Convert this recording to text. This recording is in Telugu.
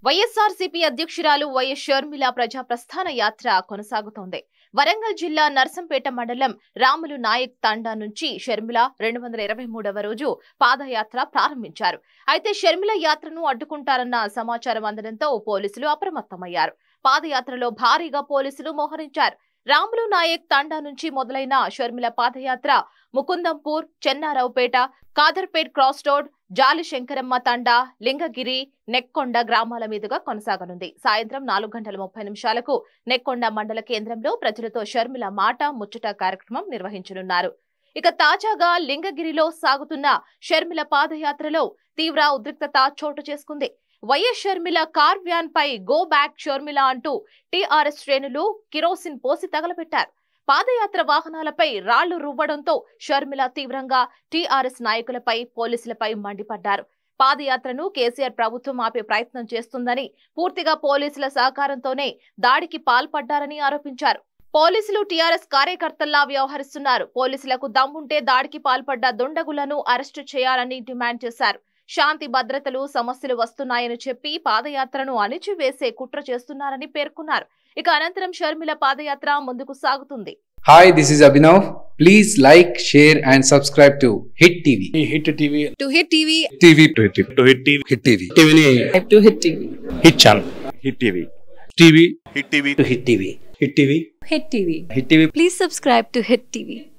వైఎస్ఆర్సీపీ అధ్యక్షురాలు వైఎస్ షర్మిల ప్రజా ప్రస్థాన యాత్ర కొనసాగుతోంది వరంగల్ జిల్లా నర్సంపేట మండలం రాములు నాయక్ తండా నుంచి షర్మిల రెండు వందల ఇరవై మూడవ రోజు పాదయాత్ర ప్రారంభించారు అయితే షర్మిల యాత్రను అడ్డుకుంటారన్న సమాచారం అందడంతో పోలీసులు అప్రమత్తమయ్యారు పాదయాత్రలో భారీగా పోలీసులు మోహరించారు రాములు నాయక్ తండా నుంచి మొదలైన షర్మిల పాదయాత్ర ముకుందంపూర్ చెన్నారావుపేట కాదర్పేట్ క్రాస్ రోడ్ జాలి శంకరమ్మ తండా లింగగిరి నెక్కొండ గ్రామాల మీదుగా కొనసాగనుంది సాయంత్రం నాలుగు గంటల ముప్పై నిమిషాలకు నెక్కొండ మండల కేంద్రంలో ప్రజలతో షర్మిల మాట ముచ్చట కార్యక్రమం నిర్వహించనున్నారు ఇక తాజాగా లింగగిరిలో సాగుతున్న షర్మిల పాదయాత్రలో తీవ్ర ఉద్రిక్తత చోటు చేసుకుంది వైఎస్ షర్మిల కార్ వ్యాన్ పై గో బ్యాక్ షర్మిల అంటూ టీఆర్ఎస్ శ్రేణులు కిరోసిన్ పోసి తగలబెట్టారు పాదయాత్ర వాహనాలపై రాళ్లు రువ్వడంతో షర్మిల తీవ్రంగా టీఆర్ఎస్ నాయకులపై పోలీసులపై మండిపడ్డారు పాదయాత్రను కేసీఆర్ ప్రభుత్వం ఆపే ప్రయత్నం చేస్తుందని పూర్తిగా పోలీసుల సహకారంతోనే దాడికి పాల్పడ్డారని ఆరోపించారు పోలీసులు టీఆర్ఎస్ కార్యకర్తల్లా వ్యవహరిస్తున్నారు పోలీసులకు దమ్ముంటే దాడికి పాల్పడ్డ దుండగులను అరెస్టు చేయాలని డిమాండ్ చేశారు శాంతి భద్రతలు సమస్యలు వస్తున్నాయని చెప్పి పాదయాత్రను అణిచివేసే కుట్ర చేస్తున్నారని పేర్కొన్నారు ఇక అనంతరం షర్మిల పాదయాత్ర ముందుకు సాగుతుంది Hi, this is Abhinav. Please like, share, and subscribe to Hit TV. Hit TV to hit TV TV to Hit to Hit TV Hit TV. టీవీని to hit TV Hit channel Hit TV TV Hit TV to Hit TV Hit TV hit TV Hit TV please subscribe to hit TV